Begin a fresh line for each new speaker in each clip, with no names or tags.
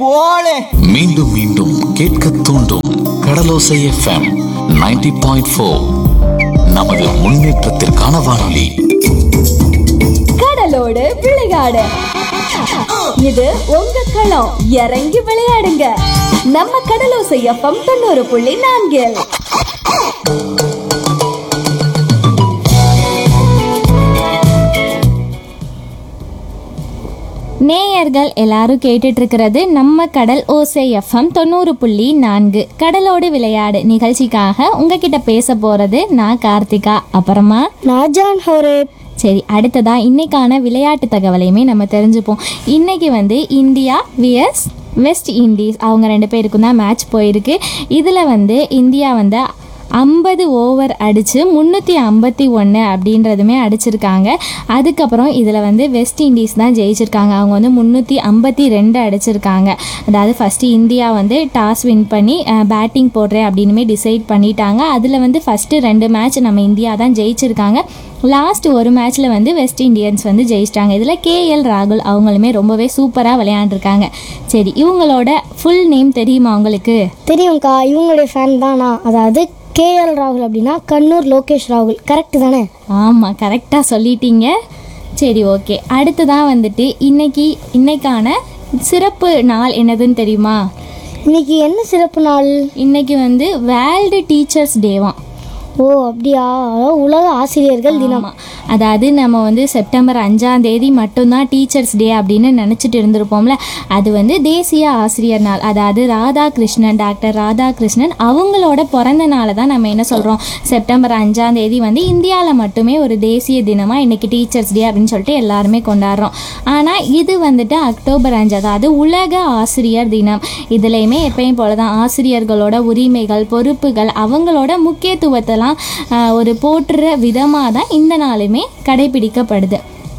போலே
மீண்டும் மீண்டும் கேட்க தூண்டும் கடலோசை எஃப்எம் 90.4 பாயிண்ட் ஃபோர் நமது முன்னேற்றத்திற்கான வானொலி
கடலோடு விளையாடு இது உங்க களம் இறங்கி விளையாடுங்க நம்ம கடலோசை எஃப்எம் தொண்ணூறு புள்ளி நான்கில்
நேயர்கள் எல்லாரும் கேட்டுட்டு இருக்கிறது நம்ம கடல் ஓசை எஃப்எம் தொண்ணூறு புள்ளி நான்கு கடலோடு விளையாடு நிகழ்ச்சிக்காக உங்ககிட்ட பேச போறது நான் கார்த்திகா அப்புறமா
நாஜான் ஹோரேப்
சரி அடுத்ததா இன்னைக்கான விளையாட்டு தகவலையுமே நம்ம தெரிஞ்சுப்போம் இன்னைக்கு வந்து இந்தியா விஎஸ் வெஸ்ட் இண்டீஸ் அவங்க ரெண்டு பேருக்கும் தான் மேட்ச் போயிருக்கு இதில் வந்து இந்தியா வந்து ஐம்பது ஓவர் அடித்து முந்நூற்றி ஐம்பத்தி ஒன்று அப்படின்றதுமே அடிச்சிருக்காங்க அதுக்கப்புறம் இதில் வந்து வெஸ்ட் இண்டீஸ் தான் ஜெயிச்சிருக்காங்க அவங்க வந்து முந்நூற்றி ஐம்பத்தி ரெண்டு அடிச்சிருக்காங்க அதாவது ஃபஸ்ட்டு இந்தியா வந்து டாஸ் வின் பண்ணி பேட்டிங் போடுறேன் அப்படின்னுமே டிசைட் பண்ணிட்டாங்க அதில் வந்து ஃபஸ்ட்டு ரெண்டு மேட்ச் நம்ம இந்தியா தான் ஜெயிச்சிருக்காங்க லாஸ்ட் ஒரு மேட்ச்சில் வந்து வெஸ்ட் இண்டியன்ஸ் வந்து ஜெயிச்சிட்டாங்க இதில் கேஎல் ராகுல் அவங்களுமே ரொம்பவே சூப்பராக விளையாண்டுருக்காங்க சரி இவங்களோட ஃபுல் நேம் தெரியுமா உங்களுக்கு
தெரியும்க்கா இவங்களுடைய ஃபேன் தான் நான் அதாவது கேஎல் ராகுல் அப்படின்னா கண்ணூர் லோகேஷ் ராகுல் கரெக்ட் தானே
ஆமாம் கரெக்டாக சொல்லிட்டீங்க சரி ஓகே அடுத்ததான் வந்துட்டு இன்னைக்கு இன்னைக்கான சிறப்பு நாள் என்னதுன்னு தெரியுமா
இன்னைக்கு என்ன சிறப்பு நாள்
இன்னைக்கு வந்து வேர்ல்டு டீச்சர்ஸ் டேவாம்
ஓ அப்படியா அதாவது உலக ஆசிரியர்கள் தினம்
ஆமாம் அதாவது நம்ம வந்து செப்டம்பர் அஞ்சாம் தேதி மட்டும்தான் டீச்சர்ஸ் டே அப்படின்னு நினச்சிட்டு இருந்திருப்போம்ல அது வந்து தேசிய ஆசிரியர் நாள் அதாவது ராதாகிருஷ்ணன் டாக்டர் ராதாகிருஷ்ணன் அவங்களோட பிறந்த நாளை தான் நம்ம என்ன சொல்கிறோம் செப்டம்பர் அஞ்சாம் தேதி வந்து இந்தியாவில் மட்டுமே ஒரு தேசிய தினமாக இன்னைக்கு டீச்சர்ஸ் டே அப்படின்னு சொல்லிட்டு எல்லாருமே கொண்டாடுறோம் ஆனால் இது வந்துட்டு அக்டோபர் அஞ்சு அதாவது உலக ஆசிரியர் தினம் இதுலேயுமே எப்பயும் போல தான் ஆசிரியர்களோட உரிமைகள் பொறுப்புகள் அவங்களோட முக்கியத்துவத்தெல்லாம் ஆஹ், ஒரு போற்றுற விதமாக தான் இந்த நாளுமே கடைபிடிக்கப்படுது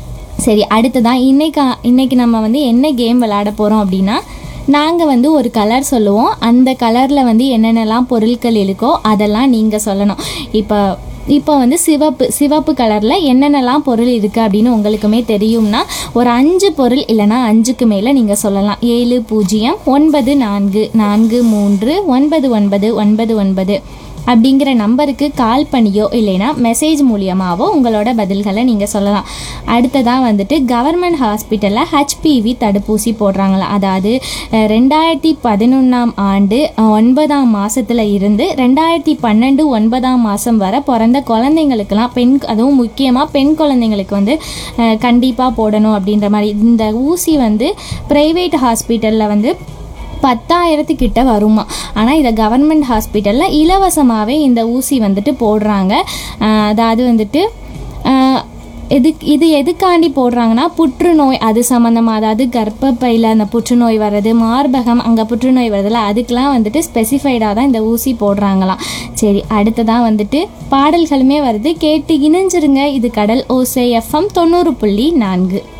சரி அடுத்ததான் இன்னைக்கு இன்னைக்கு நம்ம வந்து என்ன கேம் விளையாட போகிறோம் அப்படின்னா நாங்கள் வந்து ஒரு கலர் சொல்லுவோம் அந்த கலரில் வந்து என்னென்னலாம் பொருட்கள் இருக்கோ அதெல்லாம் நீங்கள் சொல்லணும் இப்போ இப்போ வந்து சிவப்பு சிவப்பு கலரில் என்னென்னலாம் பொருள் இருக்குது அப்படின்னு உங்களுக்குமே தெரியும்னா ஒரு அஞ்சு பொருள் இல்லைன்னா அஞ்சுக்கு மேலே நீங்கள் சொல்லலாம் ஏழு பூஜ்ஜியம் ஒன்பது நான்கு நான்கு மூன்று ஒன்பது ஒன்பது ஒன்பது ஒன்பது அப்படிங்கிற நம்பருக்கு கால் பண்ணியோ இல்லைன்னா மெசேஜ் மூலியமாவோ உங்களோட பதில்களை நீங்கள் சொல்லலாம் அடுத்ததாக வந்துட்டு கவர்மெண்ட் ஹாஸ்பிட்டலில் ஹெச்பிவி தடுப்பூசி போடுறாங்களா அதாவது அஹ், ரெண்டாயிரத்தி பதினொன்றாம் ஆண்டு அஹ், ஒன்பதாம் மாசத்துல இருந்து ரெண்டாயிரத்தி பன்னெண்டு ஒன்பதாம் மாதம் வரை பிறந்த குழந்தைங்களுக்கெல்லாம் பெண் அதுவும் முக்கியமாக பெண் குழந்தைங்களுக்கு வந்து கண்டிப்பாக போடணும் அப்படின்ற மாதிரி இந்த ஊசி வந்து ப்ரைவேட் ஹாஸ்பிட்டலில் வந்து பத்தாயிரத்துக்கிட்ட வருமா ஆனால் இதை கவர்மெண்ட் ஹாஸ்பிட்டலில் இலவசமாகவே இந்த ஊசி வந்துட்டு போடுறாங்க ஆஹ் அதாவது வந்துட்டு ஆஹ் எது இது எதுக்காண்டி போடுறாங்கன்னா புற்றுநோய் அது சம்மந்தமாக அதாவது கர்ப்பப்பையில் அந்த புற்றுநோய் வர்றது மார்பகம் அங்கே புற்றுநோய் வருதுல அதுக்கெலாம் வந்துட்டு ஸ்பெசிஃபைடாக தான் இந்த ஊசி போடுறாங்களாம் சரி அடுத்ததான் வந்துட்டு பாடல்களுமே வருது கேட்டு இணைஞ்சிருங்க இது கடல் ஓசை எஃப்எம் தொண்ணூறு புள்ளி நான்கு